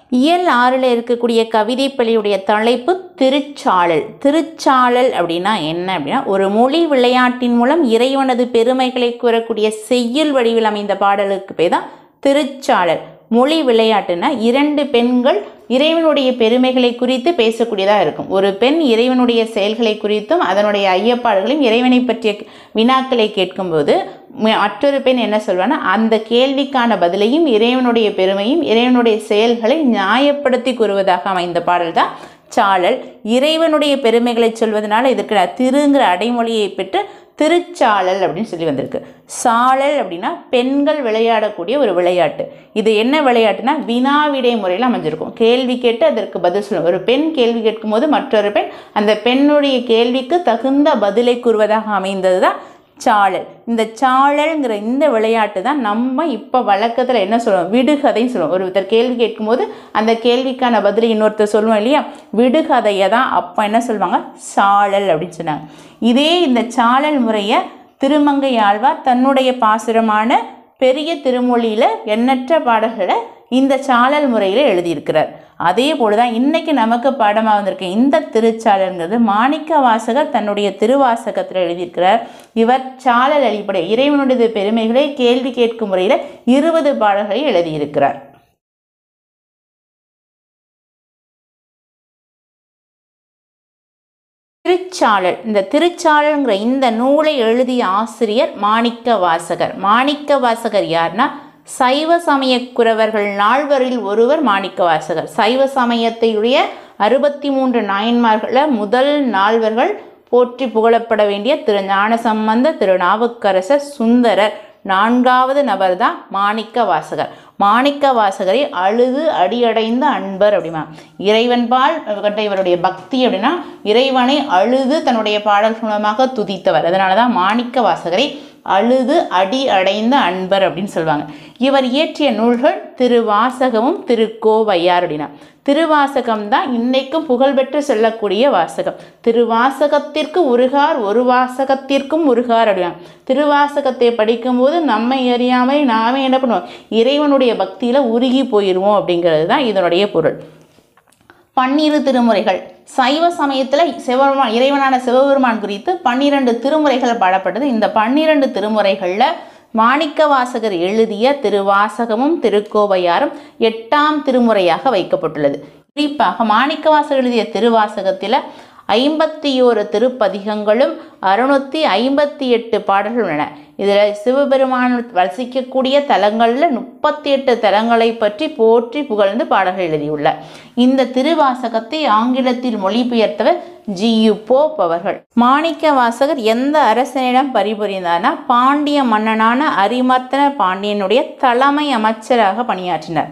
இயல் ஆறில் இருக்கக்கூடிய கவிதை பள்ளியுடைய தலைப்பு திருச்சாளல் திருச்சாளல் அப்படின்னா என்ன அப்படின்னா ஒரு மொழி விளையாட்டின் மூலம் இறைவனது பெருமைகளை கூறக்கூடிய செய்யுள் வடிவில் அமைந்த பாடலுக்கு பேர் தான் திருச்சாளல் மொழி விளையாட்டுனா இரண்டு பெண்கள் இறைவனுடைய பெருமைகளை குறித்து பேசக்கூடியதாக இருக்கும் ஒரு பெண் இறைவனுடைய செயல்களை குறித்தும் அதனுடைய ஐயப்பாடுகளையும் இறைவனை பற்றிய வினாக்களை கேட்கும்போது ம- மற்றொரு பெண் என்ன சொல்வானா அந்த கேள்விக்கான பதிலையும் இறைவனுடைய பெருமையும் இறைவனுடைய செயல்களை நியாயப்படுத்தி கூறுவதாக அமைந்த பாடல் தான் சாழல் இறைவனுடைய பெருமைகளை சொல்வதனால இதற்கு நான் திருங்கிற அடைமொழியை பெற்று திருச்சாளல் அப்படின்னு சொல்லி வந்திருக்கு சாழல் அப்படின்னா பெண்கள் விளையாடக்கூடிய ஒரு விளையாட்டு இது என்ன விளையாட்டுனா வினாவிடை முறையில் அமைஞ்சிருக்கும் கேள்வி கேட்டு அதற்கு பதில் சொல்லும் ஒரு பெண் கேள்வி கேட்கும்போது மற்றொரு பெண் அந்த பெண்ணுடைய கேள்விக்கு தகுந்த பதிலை கூறுவதாக அமைந்தது தான் சாழல் இந்த சாழல்ங்கிற இந்த விளையாட்டு தான் நம்ம இப்போ வழக்கத்தில் என்ன சொல்லுவோம் விடுகதைன்னு சொல்லுவோம் ஒருத்தர் கேள்வி கேட்கும்போது அந்த கேள்விக்கான பதிலை இன்னொருத்தர் சொல்லுவோம் இல்லையா விடுகதையை தான் அப்போ என்ன சொல்லுவாங்க சாழல் அப்படின்னு சொன்னாங்க இதே இந்த சாழல் முறையை திருமங்கை ஆழ்வார் தன்னுடைய பாசுரமான பெரிய திருமொழியில் எண்ணற்ற பாடல்களை இந்த சாழல் முறையில் எழுதியிருக்கிறார் அதே போல தான் இன்றைக்கி நமக்கு பாடமாக வந்திருக்க இந்த திருச்சாளருங்கிறது மாணிக்க வாசகர் தன்னுடைய திருவாசகத்தில் எழுதியிருக்கிறார் இவர் சாழல் அடிப்படை இறைவனுடைய பெருமைகளை கேள்வி கேட்கும் முறையில் இருபது பாடல்களை எழுதியிருக்கிறார் திருச்சாளர் இந்த திருச்சாளருங்கிற இந்த நூலை எழுதிய ஆசிரியர் மாணிக்க வாசகர் மாணிக்க வாசகர் யார்னா சைவ சமய குறவர்கள் நால்வரில் ஒருவர் மாணிக்க வாசகர் சைவ சமயத்தையுடைய அறுபத்தி மூன்று நாயன்மார்களில் முதல் நால்வர்கள் போற்றி புகழப்பட வேண்டிய திரு ஞானசம்பந்த திரு நாவுக்கரசர் சுந்தரர் நான்காவது நபர் தான் மாணிக்க வாசகர் மாணிக்க வாசகரை அழுது அடியடைந்த அன்பர் அப்படிமா இறைவன்பால் கண்ட இவருடைய பக்தி அப்படின்னா இறைவனை அழுது தன்னுடைய பாடல் மூலமாக துதித்தவர் அதனால தான் மாணிக்க வாசகரை அழுது அடி அடைந்த அன்பர் அப்படின்னு சொல்லுவாங்க இவர் இயற்றிய நூல்கள் திருவாசகமும் திருக்கோவையார் அப்படின்னா திருவாசகம் தான் இன்னைக்கும் புகழ்பெற்று சொல்லக்கூடிய வாசகம் திருவாசகத்திற்கு உருகார் ஒரு வாசகத்திற்கும் உருகார் அப்படின்னா திருவாசகத்தை படிக்கும்போது நம்மை அறியாமல் நாமே என்ன பண்ணுவோம் இறைவனுடைய பக்தியில் உருகி போயிடுவோம் அப்படிங்கிறது தான் இதனுடைய பொருள் பன்னிரு திருமுறைகள் சைவ சமயத்தில் சிவபெருமான் இறைவனான சிவபெருமான் குறித்து பன்னிரண்டு திருமுறைகள் பாடப்பட்டது இந்த பன்னிரண்டு திருமுறைகளில் மாணிக்க வாசகர் எழுதிய திருவாசகமும் திருக்கோவையாரும் எட்டாம் திருமுறையாக வைக்கப்பட்டுள்ளது குறிப்பாக மாணிக்க வாசகர் எழுதிய திருவாசகத்தில் ஐம்பத்தி ஓரு திருப்பதிகங்களும் அறுநூற்றி ஐம்பத்தி எட்டு பாடல்கள் உள்ளன இதில் சிவபெருமான் வசிக்கக்கூடிய தலங்களில் முப்பத்தி எட்டு தலங்களை பற்றி போற்றி புகழ்ந்து பாடல்கள் எழுதியுள்ளார் இந்த திருவாசகத்தை ஆங்கிலத்தில் மொழிபெயர்த்தவர் ஜியு போப் அவர்கள் மாணிக்க வாசகர் எந்த அரசனிடம் பரிபுரிந்தார்னா பாண்டிய மன்னனான அரிமர்த்தன பாண்டியனுடைய தலைமை அமைச்சராக பணியாற்றினார்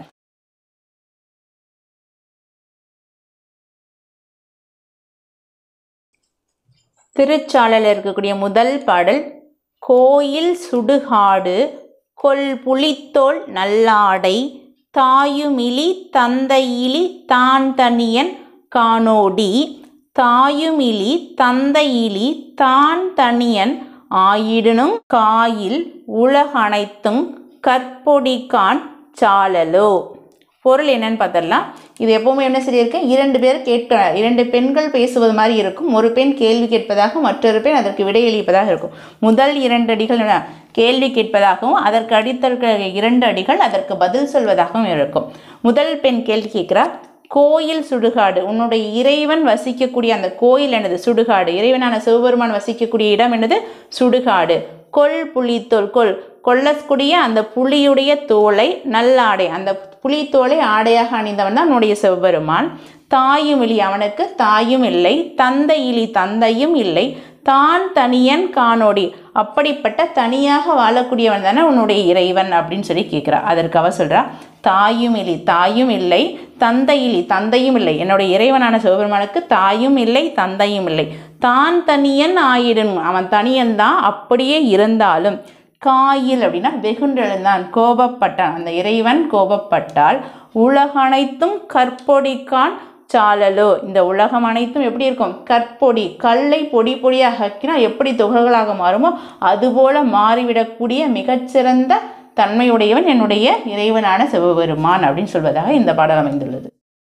திருச்சாளரில் இருக்கக்கூடிய முதல் பாடல் கோயில் சுடுகாடு கொல் புலித்தோல் நல்லாடை தாயுமிலி தந்தையிலி தான் தனியன் காணோடி தாயுமிலி தந்தையிலி தான் தனியன் ஆயிடனும் காயில் உலகனைத்தும் கற்பொடிக்கான் சாலலோ பொருள் என்னன்னு பார்த்தரலாம் இது எப்பவுமே என்ன சொல்லியிருக்கு இரண்டு பேர் கேட்க இரண்டு பெண்கள் பேசுவது மாதிரி இருக்கும் ஒரு பெண் கேள்வி கேட்பதாக மற்றொரு பெண் அதற்கு விடையளிப்பதாக இருக்கும் முதல் இரண்டு அடிகள் என்ன? கேள்வி கேட்பதாகவும் அதற்கு அடித்த இரண்டு அடிகள் அதற்கு பதில் சொல்வதாகவும் இருக்கும் முதல் பெண் கேள்வி கேட்கிறார் கோயில் சுடுகாடு உன்னுடைய இறைவன் வசிக்கக்கூடிய அந்த கோயில் என்னது சுடுகாடு இறைவனான சிவபெருமான் வசிக்கக்கூடிய இடம் என்னது சுடுகாடு கொல் புலித்தோல் கொல் கொல்லக்கூடிய அந்த புலியுடைய தோலை நல்லாடை அந்த புலித்தோலை ஆடையாக அணிந்தவன் தான் உன்னுடைய சிவபெருமான் தாயும் இலி அவனுக்கு தாயும் இல்லை தந்தை இலி தந்தையும் இல்லை தான் தனியன் காணோடி அப்படிப்பட்ட தனியாக வாழக்கூடியவன் தானே உன்னுடைய இறைவன் அப்படின்னு சொல்லி கேட்குறா அதற்கு அவ சொல்றா தாயும் இல்லை தாயும் இல்லை தந்தை இல்லை தந்தையும் இல்லை என்னுடைய இறைவனான சிவபெருமானுக்கு தாயும் இல்லை தந்தையும் இல்லை தான் தனியன் ஆயிடும் அவன் தனியன் தான் அப்படியே இருந்தாலும் காயில் அப்படின்னா வெகுண்டெழுந்தான் கோபப்பட்டான் அந்த இறைவன் கோபப்பட்டால் உலகனைத்தும் கற்பொடிக்கான் சாலலோ இந்த உலகம் அனைத்தும் எப்படி இருக்கும் கற்பொடி கல்லை பொடி பொடியாக ஆக்கினா எப்படி துகள்களாக மாறுமோ அதுபோல மாறிவிடக்கூடிய மிகச்சிறந்த தன்மையுடையவன் என்னுடைய இறைவனான சிவபெருமான் அப்படின்னு சொல்வதாக இந்த பாடல் அமைந்துள்ளது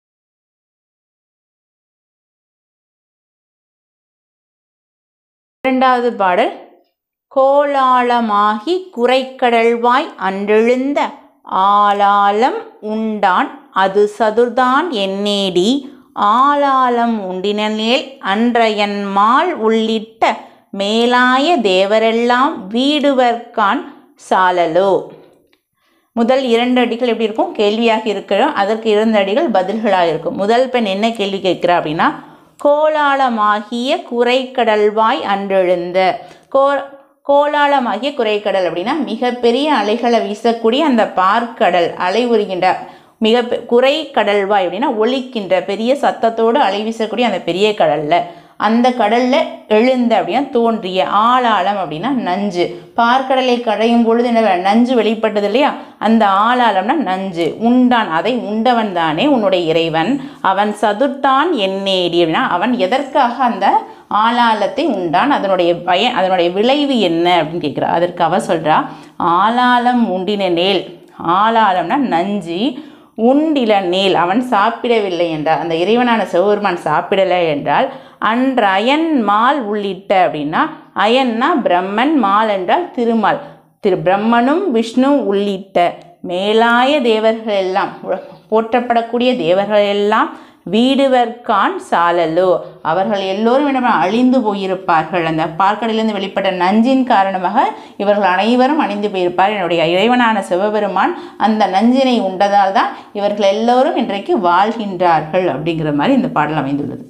இரண்டாவது பாடல் கோலாளமாகி குறைக்கடல்வாய் அன்றெழுந்த ஆலாலம் உண்டான் அது சதுர்தான் என்னேடி ஆலாலம் உண்டினேல் அன்றையன்மால் உள்ளிட்ட மேலாய தேவரெல்லாம் வீடுவர்கான் சாலலோ முதல் இரண்டு அடிகள் எப்படி இருக்கும் கேள்வியாக இருக்கிறோம் அதற்கு இரண்டு அடிகள் பதில்களாக இருக்கும் முதல் பெண் என்ன கேள்வி கேட்கிறா அப்படின்னா கோலாளமாகிய குறைக்கடல்வாய் அன்றெழுந்த கோ கோலாளமாகிய குறைக்கடல் அப்படின்னா மிகப்பெரிய அலைகளை வீசக்கூடிய அந்த பார்க்கடல் அலை உருகின்ற மிக பெ- குறை கடல்வாய் அப்படின்னா ஒலிக்கின்ற பெரிய சத்தத்தோடு அலை வீசக்கூடிய அந்த பெரிய கடல்ல அந்த கடல்ல எழுந்த அப்படின்னா தோன்றிய ஆளாளம் அப்படின்னா நஞ்சு பார்க்கடலை கடையும் பொழுது என்ன நஞ்சு வெளிப்பட்டது இல்லையா அந்த ஆளாளம்னா நஞ்சு உண்டான் அதை உண்டவன் தானே உன்னுடைய இறைவன் அவன் சதுர்த்தான் என்னேடி அப்படின்னா அவன் எதற்காக அந்த ஆளாளத்தை உண்டான் அதனுடைய பயன் அதனுடைய விளைவு என்ன அப்படின்னு கேட்குறா அதற்கு அவ சொல்றா ஆளாளம் உண்டின நேல் ஆளாளம்னா நஞ்சு உண்டில நேல் அவன் சாப்பிடவில்லை என்றால் அந்த இறைவனான சிவபெருமான் சாப்பிடலை என்றால் அன்று அயன் மால் உள்ளிட்ட அப்படின்னா அயன்னா பிரம்மன் மால் என்றால் திருமால் திரு பிரம்மனும் விஷ்ணு உள்ளிட்ட மேலாய தேவர்கள் எல்லாம் உல- போற்றப்படக்கூடிய தேவர்கள் எல்லாம் வீடுவர்கான் சாலலோ அவர்கள் எல்லோரும் என்ன அழிந்து போயிருப்பார்கள் அந்த பார்க்கடலிலிருந்து வெளிப்பட்ட நஞ்சின் காரணமாக இவர்கள் அனைவரும் அழிந்து போயிருப்பார் என்னுடைய இறைவனான சிவபெருமான் அந்த நஞ்சினை உண்டதால் தான் இவர்கள் எல்லோரும் இன்றைக்கு வாழ்கின்றார்கள் அப்படிங்கிற மாதிரி இந்த பாடல் அமைந்துள்ளது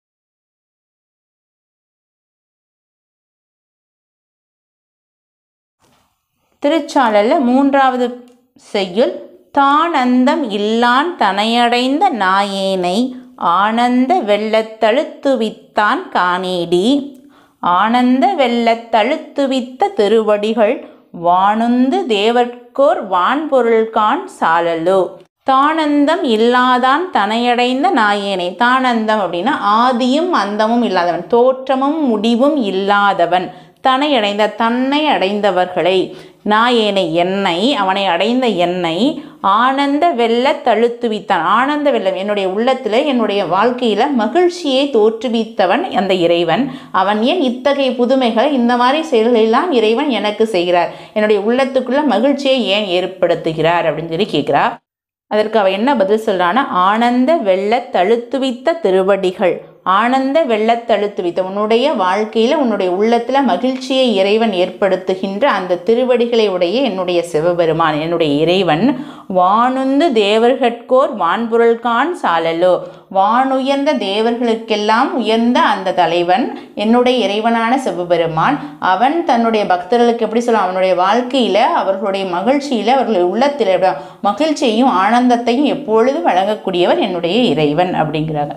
திருச்சாளல்ல மூன்றாவது செய்யுள் தானந்தம் இல்லான் தனையடைந்த நாயேனை ஆனந்த வெள்ளத்தழுத்துவித்தான் காணேடி ஆனந்த வெள்ளத்தழுத்துவித்த திருவடிகள் வானுந்து தேவர்க்கோர் வான்பொருள்கான் சாலலோ தானந்தம் இல்லாதான் தனையடைந்த நாயேனை தானந்தம் அப்படின்னா ஆதியும் அந்தமும் இல்லாதவன் தோற்றமும் முடிவும் இல்லாதவன் தன்னை அடைந்த தன்னை அடைந்தவர்களை நாயேனை என்னை அவனை அடைந்த என்னை ஆனந்த வெள்ள தழுத்துவித்தான் ஆனந்த வெள்ளம் என்னுடைய உள்ளத்தில் என்னுடைய வாழ்க்கையில் மகிழ்ச்சியை தோற்றுவித்தவன் அந்த இறைவன் அவன் ஏன் இத்தகைய புதுமைகளை இந்த மாதிரி செயல்களெல்லாம் இறைவன் எனக்கு செய்கிறார் என்னுடைய உள்ளத்துக்குள்ள மகிழ்ச்சியை ஏன் ஏற்படுத்துகிறார் அப்படின்னு சொல்லி கேட்குறா அதற்கு அவ என்ன பதில் சொல்றான்னா ஆனந்த வெள்ள தழுத்துவித்த திருவடிகள் ஆனந்த வெள்ளத்தழுத்துவித்த உன்னுடைய வாழ்க்கையில் உன்னுடைய உள்ளத்தில் மகிழ்ச்சியை இறைவன் ஏற்படுத்துகின்ற அந்த திருவடிகளை உடைய என்னுடைய சிவபெருமான் என்னுடைய இறைவன் வானுந்து தேவர்கட்கோர் வான்பொருள்கான் சாலலோ வானுயர்ந்த தேவர்களுக்கெல்லாம் உயர்ந்த அந்த தலைவன் என்னுடைய இறைவனான சிவபெருமான் அவன் தன்னுடைய பக்தர்களுக்கு எப்படி சொல்லுவான் அவனுடைய வாழ்க்கையில் அவர்களுடைய மகிழ்ச்சியில் அவர்களுடைய உள்ளத்தில் எப்படி மகிழ்ச்சியையும் ஆனந்தத்தையும் எப்பொழுதும் வழங்கக்கூடியவர் என்னுடைய இறைவன் அப்படிங்கிறாங்க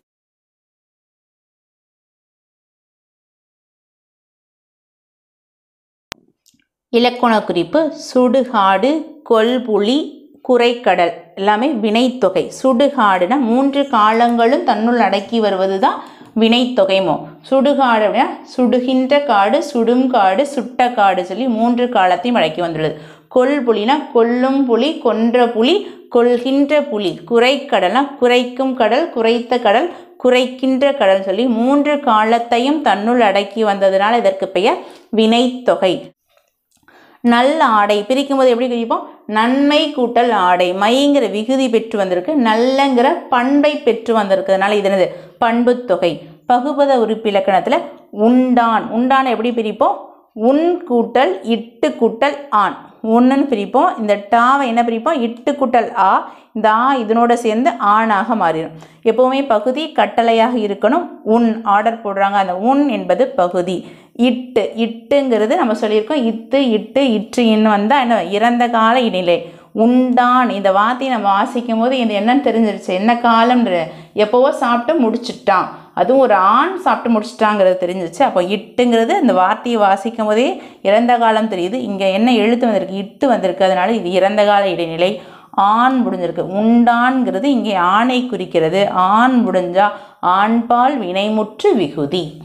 இலக்கண குறிப்பு சுடுகாடு கொல்புலி குறைக்கடல் எல்லாமே வினைத்தொகை சுடுகாடுனா மூன்று காலங்களும் தன்னுள் அடக்கி வருவது தான் வினைத்தொகைமோ சுடுகாடு அப்படின்னா சுடுகின்ற காடு சுடும் காடு சுட்ட காடு சொல்லி மூன்று காலத்தையும் அடக்கி வந்துள்ளது கொல்புலினா கொல்லும் புலி கொன்ற புலி கொள்கின்ற புலி குறைக்கடல்னா குறைக்கும் கடல் குறைத்த கடல் குறைக்கின்ற கடல் சொல்லி மூன்று காலத்தையும் தன்னுள் அடக்கி வந்ததுனால இதற்கு பெயர் வினைத்தொகை நல்ல ஆடை பிரிக்கும் போது எப்படி பிரிப்போம் நன்மை கூட்டல் ஆடை மைங்கிற விகுதி பெற்று வந்திருக்கு நல்லங்கிற பண்பை பெற்று வந்திருக்கிறதுனால இது என்னது பண்புத் தொகை பகுபத உறுப்பிலக்கணத்தில் உண்டான் உண்டான் எப்படி பிரிப்போம் உன் கூட்டல் இட்டு கூட்டல் ஆண் ஒன்றுன்னு பிரிப்போம் இந்த டாவை என்ன பிரிப்போம் இட்டு கூட்டல் ஆ இந்த ஆ இதனோட சேர்ந்து ஆணாக மாறிடும் எப்போவுமே பகுதி கட்டளையாக இருக்கணும் உன் ஆர்டர் போடுறாங்க அந்த உன் என்பது பகுதி இட்டு இட்டுங்கிறது நம்ம சொல்லியிருக்கோம் இத்து இட்டு இற்று இன்னு வந்தால் என்ன இறந்த கால இடைநிலை உண்டான் இந்த வார்த்தையை நம்ம வாசிக்கும் போது இது என்னன்னு தெரிஞ்சிருச்சு என்ன காலம்ன்ற எப்போவோ சாப்பிட்டு முடிச்சிட்டான் அதுவும் ஒரு ஆண் சாப்பிட்டு முடிச்சிட்டாங்கிறது தெரிஞ்சிச்சு அப்போ இட்டுங்கிறது இந்த வார்த்தையை வாசிக்கும் போதே இறந்த காலம் தெரியுது இங்கே என்ன எழுத்து வந்திருக்கு இட்டு வந்திருக்கு அதனால இது இறந்த கால இடைநிலை ஆண் முடிஞ்சிருக்கு உண்டான்ங்கிறது இங்கே ஆணை குறிக்கிறது ஆண் முடிஞ்சா ஆண்பால் வினைமுற்று விகுதி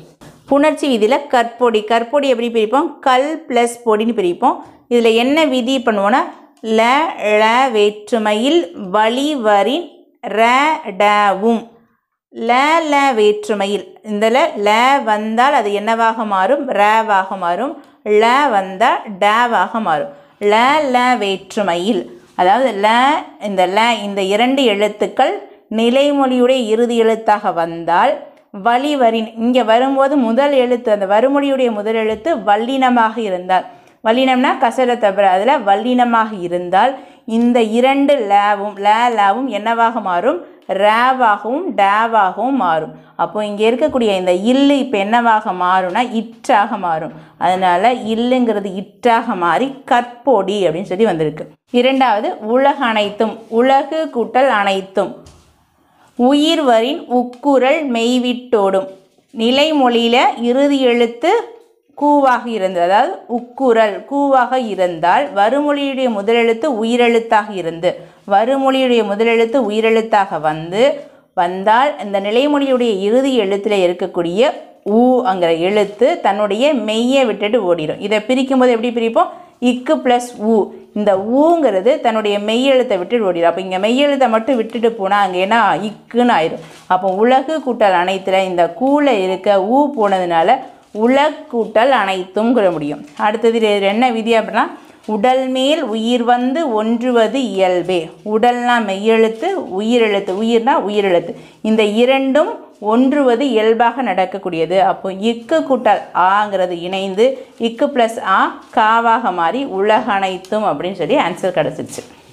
புணர்ச்சி விதியில் கற்பொடி கற்பொடி எப்படி பிரிப்போம் கல் ப்ளஸ் பொடின்னு பிரிப்போம் இதில் என்ன விதி பண்ணுவோன்னா ல ழ வேற்றுமையில் வழிவரின் ர டவும் ல ல வேற்றுமையில் இந்த ல ல வந்தால் அது என்னவாக மாறும் ரவாக மாறும் ல வந்தால் டவாக மாறும் ல ல வேற்றுமையில் அதாவது ல இந்த ல இந்த இரண்டு எழுத்துக்கள் நிலைமொழியுடைய இறுதி எழுத்தாக வந்தால் வழிவரின் இங்கே வரும்போது முதல் எழுத்து அந்த வறுமொழியுடைய முதல் எழுத்து வல்லினமாக இருந்தால் வல்லினம்னா கசர தவிர அதில் வல்லினமாக இருந்தால் இந்த இரண்டு லேவும் லே லேவும் என்னவாக மாறும் ரேவாகவும் டேவாகவும் மாறும் அப்போ இங்கே இருக்கக்கூடிய இந்த இல்லு இப்போ என்னவாக மாறும்னா இற்றாக மாறும் அதனால் இல்லுங்கிறது இற்றாக மாறி கற்பொடி அப்படின்னு சொல்லி வந்திருக்கு இரண்டாவது உலக அனைத்தும் உலகு கூட்டல் அனைத்தும் உயிர்வரின் உக்குரல் மெய்விட்டோடும் நிலைமொழியில் இறுதி எழுத்து கூவாக இருந்தது அதாவது உக்குரல் கூவாக இருந்தால் வறுமொழியுடைய முதலெழுத்து உயிரெழுத்தாக இருந்து வறுமொழியுடைய முதலெழுத்து உயிரெழுத்தாக வந்து வந்தால் இந்த நிலைமொழியுடைய இறுதி எழுத்தில் இருக்கக்கூடிய ஊ அங்கிற எழுத்து தன்னுடைய மெய்யை விட்டுட்டு ஓடிடும் இதை பிரிக்கும்போது எப்படி பிரிப்போம் இக்கு ப்ளஸ் ஊ இந்த ஊங்கிறது தன்னுடைய மெய்யெழுத்தை விட்டுட்டு ஓடிடும் அப்போ இங்கே மெய்யெழுத்தை மட்டும் விட்டுட்டு போனால் அங்கே என்ன இக்குன்னு ஆயிடும் அப்போ உலகு கூட்டல் அனைத்தில் இந்த கூல இருக்க ஊ போனதுனால உலக் கூட்டல் அனைத்தும்ங்கிற முடியும் அடுத்தது இது என்ன விதி அப்படின்னா உடல் மேல் உயிர் வந்து ஒன்றுவது இயல்பே உடல்னா மெய்யெழுத்து உயிரெழுத்து உயிர்னா உயிரெழுத்து இந்த இரண்டும் ஒன்றுவது இயல்பாக நடக்கக்கூடியது அப்போ இக்கு கூட்டல் ஆங்கிறது இணைந்து இக்கு ப்ளஸ் ஆ காவாக மாறி உலக அனைத்தும் அப்படின்னு சொல்லி ஆன்சர் கிடச்சிருச்சு